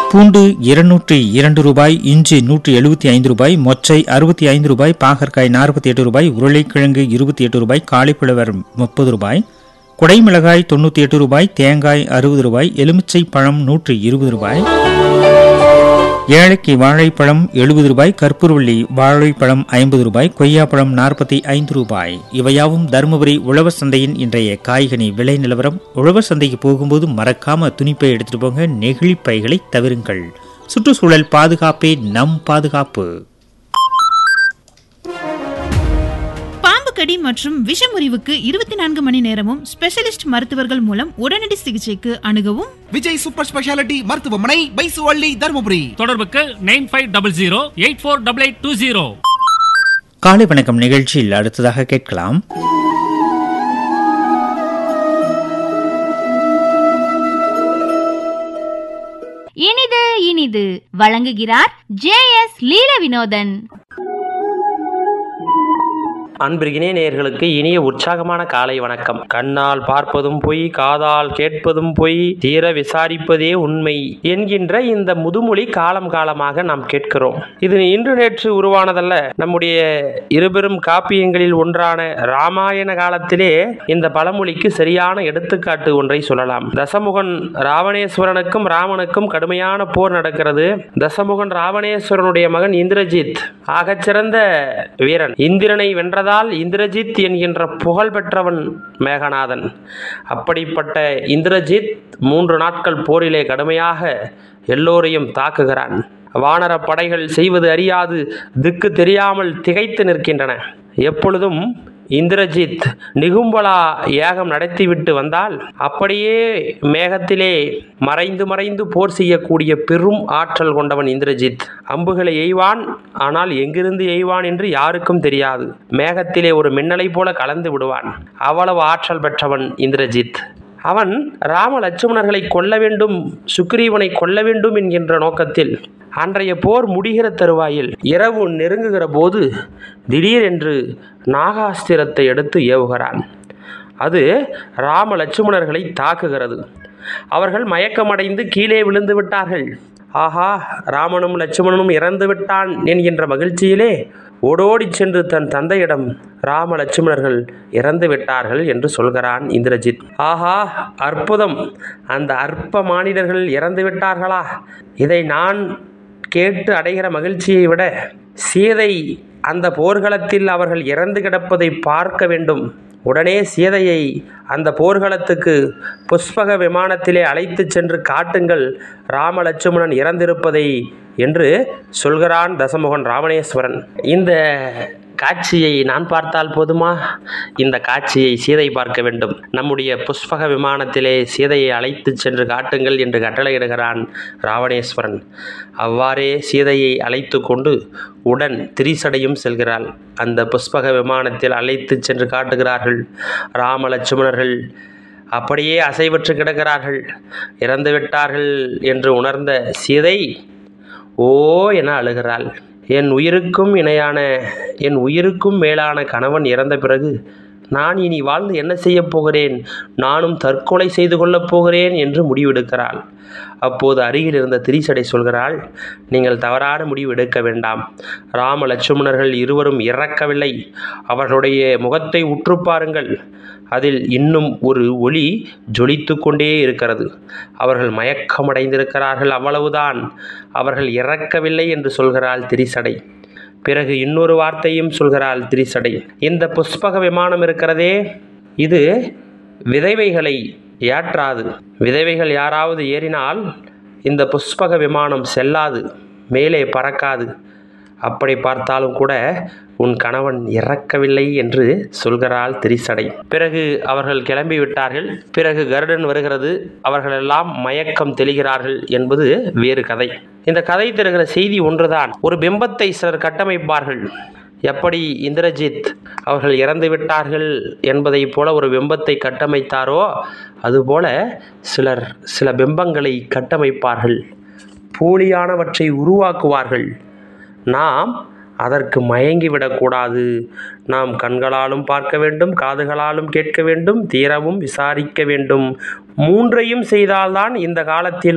பூண்டு இருநூற்றி இரண்டு ரூபாய் இஞ்சி நூற்றி எழுபத்தி ஐந்து ரூபாய் மொச்சை அறுபத்தி ஐந்து ரூபாய் பாகற்காய் நாற்பத்தி எட்டு ரூபாய் உருளைக்கிழங்கு இருபத்தி எட்டு ரூபாய் காலிஃபிளவர் முப்பது ரூபாய் குடைமிளகாய் தொண்ணூற்றி எட்டு ரூபாய் தேங்காய் அறுபது ரூபாய் எலுமிச்சை பழம் நூற்றி இருபது ரூபாய் ஏழைக்கு வாழைப்பழம் எழுபது ரூபாய் கற்பூரவள்ளி வாழைப்பழம் ஐம்பது ரூபாய் கொய்யாப்பழம் நாற்பத்தி ஐந்து ரூபாய் இவையாவும் தருமபுரி உழவர் சந்தையின் இன்றைய காய்கனி விலை நிலவரம் உழவர் சந்தைக்கு போகும்போது மறக்காம துணிப்பை எடுத்துட்டு போங்க நெகிழி பைகளை தவிருங்கள் சுற்றுச்சூழல் பாதுகாப்பே நம் பாதுகாப்பு பாம்பு கடி மற்றும் விஷமுறிவுக்கு இருபத்தி நான்கு மணி நேரமும் ஸ்பெஷலிஸ்ட் மருத்துவர்கள் மூலம் உடனடி சிகிச்சைக்கு அணுகவும் விஜய் சூப்பர் ஸ்பெஷாலிட்டி மருத்துவமனை பைசுவள்ளி தருமபுரி தொடர்புக்கு nine five double zero eight four double eight two zero காலை வணக்கம் நிகழ்ச்சியில் அடுத்ததாக கேட்கலாம் இனிது இனிது வழங்குகிறார் ஜே எஸ் லீல வினோதன் அன்பிற்கினே நேயர்களுக்கு இனிய உற்சாகமான காலை வணக்கம் கண்ணால் பார்ப்பதும் பொய் காதால் கேட்பதும் பொய் தீர விசாரிப்பதே உண்மை என்கின்ற இந்த முதுமொழி காலம் காலமாக நாம் கேட்கிறோம் இது இன்று நேற்று உருவானதல்ல நம்முடைய இருபெரும் காப்பியங்களில் ஒன்றான ராமாயண காலத்திலே இந்த பழமொழிக்கு சரியான எடுத்துக்காட்டு ஒன்றை சொல்லலாம் தசமுகன் ராவணேஸ்வரனுக்கும் ராமனுக்கும் கடுமையான போர் நடக்கிறது தசமுகன் ராவணேஸ்வரனுடைய மகன் இந்திரஜித் ஆகச்சிறந்த வீரன் இந்திரனை வென்றதால் இந்திரஜித் என்கின்ற புகழ் பெற்றவன் மேகநாதன் அப்படிப்பட்ட இந்திரஜித் மூன்று நாட்கள் போரிலே கடுமையாக எல்லோரையும் தாக்குகிறான் வானர படைகள் செய்வது அறியாது திக்கு தெரியாமல் திகைத்து நிற்கின்றன எப்பொழுதும் இந்திரஜித் நிகும்பலா யாகம் நடத்திவிட்டு வந்தால் அப்படியே மேகத்திலே மறைந்து மறைந்து போர் செய்யக்கூடிய பெரும் ஆற்றல் கொண்டவன் இந்திரஜித் அம்புகளை எய்வான் ஆனால் எங்கிருந்து எய்வான் என்று யாருக்கும் தெரியாது மேகத்திலே ஒரு மின்னலை போல கலந்து விடுவான் அவ்வளவு ஆற்றல் பெற்றவன் இந்திரஜித் அவன் ராம லட்சுமணர்களை கொல்ல வேண்டும் சுக்ரீவனை கொல்ல வேண்டும் என்கின்ற நோக்கத்தில் அன்றைய போர் முடிகிற தருவாயில் இரவு நெருங்குகிற போது திடீரென்று நாகாஸ்திரத்தை எடுத்து ஏவுகிறான் அது ராம லட்சுமணர்களை தாக்குகிறது அவர்கள் மயக்கமடைந்து கீழே விழுந்து விட்டார்கள் ஆஹா ராமனும் லட்சுமணனும் இறந்து விட்டான் என்கின்ற மகிழ்ச்சியிலே ஓடோடிச் சென்று தன் தந்தையிடம் ராம லட்சுமணர்கள் இறந்து விட்டார்கள் என்று சொல்கிறான் இந்திரஜித் ஆஹா அற்புதம் அந்த அற்ப மானிடர்கள் இறந்து விட்டார்களா இதை நான் கேட்டு அடைகிற மகிழ்ச்சியை விட சீதை அந்த போர்க்களத்தில் அவர்கள் இறந்து கிடப்பதை பார்க்க வேண்டும் உடனே சீதையை அந்த போர்க்களத்துக்கு புஷ்பக விமானத்திலே அழைத்து சென்று காட்டுங்கள் ராம லட்சுமணன் இறந்திருப்பதை என்று சொல்கிறான் தசமுகன் ராவணேஸ்வரன் இந்த காட்சியை நான் பார்த்தால் போதுமா இந்த காட்சியை சீதை பார்க்க வேண்டும் நம்முடைய புஷ்பக விமானத்திலே சீதையை அழைத்து சென்று காட்டுங்கள் என்று கட்டளையிடுகிறான் ராவணேஸ்வரன் அவ்வாறே சீதையை அழைத்து கொண்டு உடன் திரிசடையும் செல்கிறாள் அந்த புஷ்பக விமானத்தில் அழைத்து சென்று காட்டுகிறார்கள் ராம லட்சுமணர்கள் அப்படியே அசைவற்று கிடக்கிறார்கள் இறந்து விட்டார்கள் என்று உணர்ந்த சீதை ஓ என அழுகிறாள் என் உயிருக்கும் இணையான என் உயிருக்கும் மேலான கணவன் இறந்த பிறகு நான் இனி வாழ்ந்து என்ன செய்யப் போகிறேன் நானும் தற்கொலை செய்து கொள்ளப் போகிறேன் என்று முடிவெடுக்கிறாள் அப்போது அருகில் இருந்த திரிசடை சொல்கிறாள் நீங்கள் தவறான முடிவு எடுக்க வேண்டாம் ராம லட்சுமணர்கள் இருவரும் இறக்கவில்லை அவர்களுடைய முகத்தை உற்று பாருங்கள் அதில் இன்னும் ஒரு ஒளி ஜொலித்து கொண்டே இருக்கிறது அவர்கள் மயக்கமடைந்திருக்கிறார்கள் அவ்வளவுதான் அவர்கள் இறக்கவில்லை என்று சொல்கிறாள் திரிசடை பிறகு இன்னொரு வார்த்தையும் சொல்கிறாள் திரிசடை இந்த புஷ்பக விமானம் இருக்கிறதே இது விதைவைகளை ஏற்றாது விதைவைகள் யாராவது ஏறினால் இந்த புஷ்பக விமானம் செல்லாது மேலே பறக்காது அப்படி பார்த்தாலும் கூட உன் கணவன் இறக்கவில்லை என்று சொல்கிறாள் திரிசடை பிறகு அவர்கள் கிளம்பி விட்டார்கள் பிறகு கருடன் வருகிறது அவர்களெல்லாம் மயக்கம் தெளிகிறார்கள் என்பது வேறு கதை இந்த கதை தருகிற செய்தி ஒன்றுதான் ஒரு பிம்பத்தை சிலர் கட்டமைப்பார்கள் எப்படி இந்திரஜித் அவர்கள் இறந்து விட்டார்கள் என்பதைப் போல ஒரு பிம்பத்தை கட்டமைத்தாரோ அதுபோல சிலர் சில பிம்பங்களை கட்டமைப்பார்கள் போலியானவற்றை உருவாக்குவார்கள் நாம் அதற்கு மயங்கிவிடக்கூடாது நாம் கண்களாலும் பார்க்க வேண்டும் காதுகளாலும் கேட்க வேண்டும் தீரவும் விசாரிக்க வேண்டும் மூன்றையும் செய்தால்தான் இந்த காலத்தில்